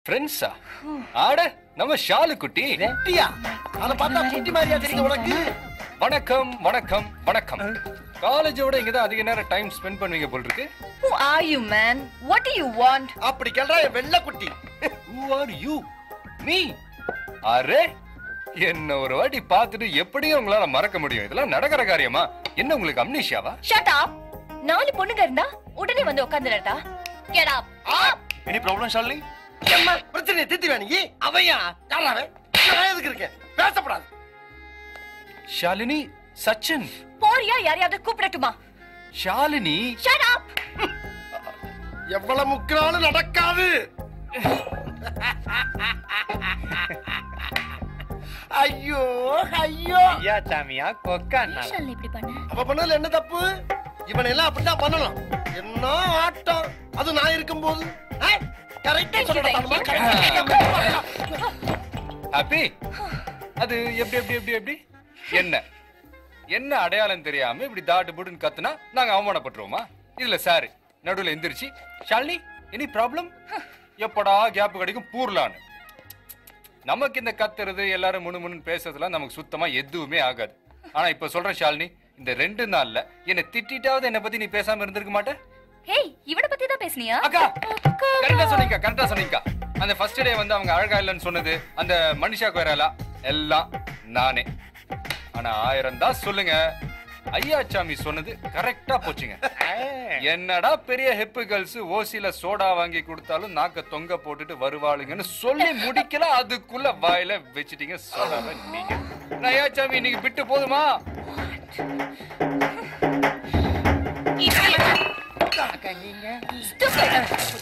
ஃப்ரெண்ட்ஸா ஆட நம்ம ஷாலு குட்டி குட்டியா அத பார்த்தா குட்டி மாதிரியா தெரியுது உனக்கு வணக்கம் வணக்கம் வணக்கம் காலேஜோட இங்க தான் அதிக நேரம் டைம் ஸ்பெண்ட் பண்ணுவீங்க போல் இருக்கு Who are you, man? What do you want? அப்படி கேள்றா என் வெள்ளை குட்டி ஹூ ஆர் யூ மீ அரே என்ன ஒரு வாட்டி பார்த்துட்டு எப்படியும் உங்களால மறக்க முடியும் இதெல்லாம் நடக்கிற காரியமா என்ன உங்களுக்கு அம்னீஷியாவா Shut up! நாலு பொண்ணுங்க இருந்தா உடனே வந்து உட்காந்துடா Get up! Up! Any problem Shalini என்ன பிரச்சனையை தீர்த்து நீ அவையா யாரா அவன் நான் எதுக்கு இருக்கேன் பேசப்படாது ஷாலினி சச்சின் போறியா யாரையாவது கூப்பிடட்டுமா ஷாலினி Shut up! எவ்வளவு முக்கினாலும் நடக்காது ஐயோ ஐயோ ஐயா சாமியா கொக்கா இப்படி பண்ண அவ பண்ணதுல என்ன தப்பு இவனை எல்லாம் அப்படித்தான் பண்ணணும் என்ன ஆட்டம் அது நான் இருக்கும்போது கரெக்டா ஹாப்பி அது எப்படி எப்படி எப்படி எப்படி என்ன என்ன அடையாளம் தெரியாம இப்படி தாட்டு புடுன்னு கத்துனா நாங்க அவமானப்பட்டுருவோமா இதுல சாரு நடுவுல எந்திரிச்சு ஷாலினி எனி ப்ராப்ளம் எப்படா கேப் கிடைக்கும் பூர்லான்னு நமக்கு இந்த கத்துறது எல்லாரும் முணு முணுன்னு பேசுறதுலாம் நமக்கு சுத்தமா எதுவுமே ஆகாது ஆனா இப்ப சொல்றேன் ஷாலினி இந்த ரெண்டு நாள்ல என்ன திட்டிட்டாவது என்ன பத்தி நீ பேசாம இருந்திருக்க மாட்ட ஹேய் இவனை பத்தி தான் பேசுனியா அக்கா கரெக்டா சொன்னீங்க கரெக்டா சொன்னீங்க அந்த ஃபர்ஸ்ட் டே வந்து அவங்க அழகா இல்லைன்னு சொன்னது அந்த மனிஷா கொயராலா எல்லாம் நானே ஆனா ஆயிரம் தான் சொல்லுங்க ஐயாச்சாமி சொன்னது கரெக்டா போச்சுங்க என்னடா பெரிய ஹெப்பு கேர்ள்ஸ் ஓசில சோடா வாங்கி கொடுத்தாலும் நாக்க தொங்க போட்டுட்டு வருவாளுங்கன்னு சொல்லி முடிக்கல அதுக்குள்ள வாயில வச்சிட்டீங்க சோடாவை நீங்க நான் ஐயாச்சாமி இன்னைக்கு விட்டு போதுமா Stupid!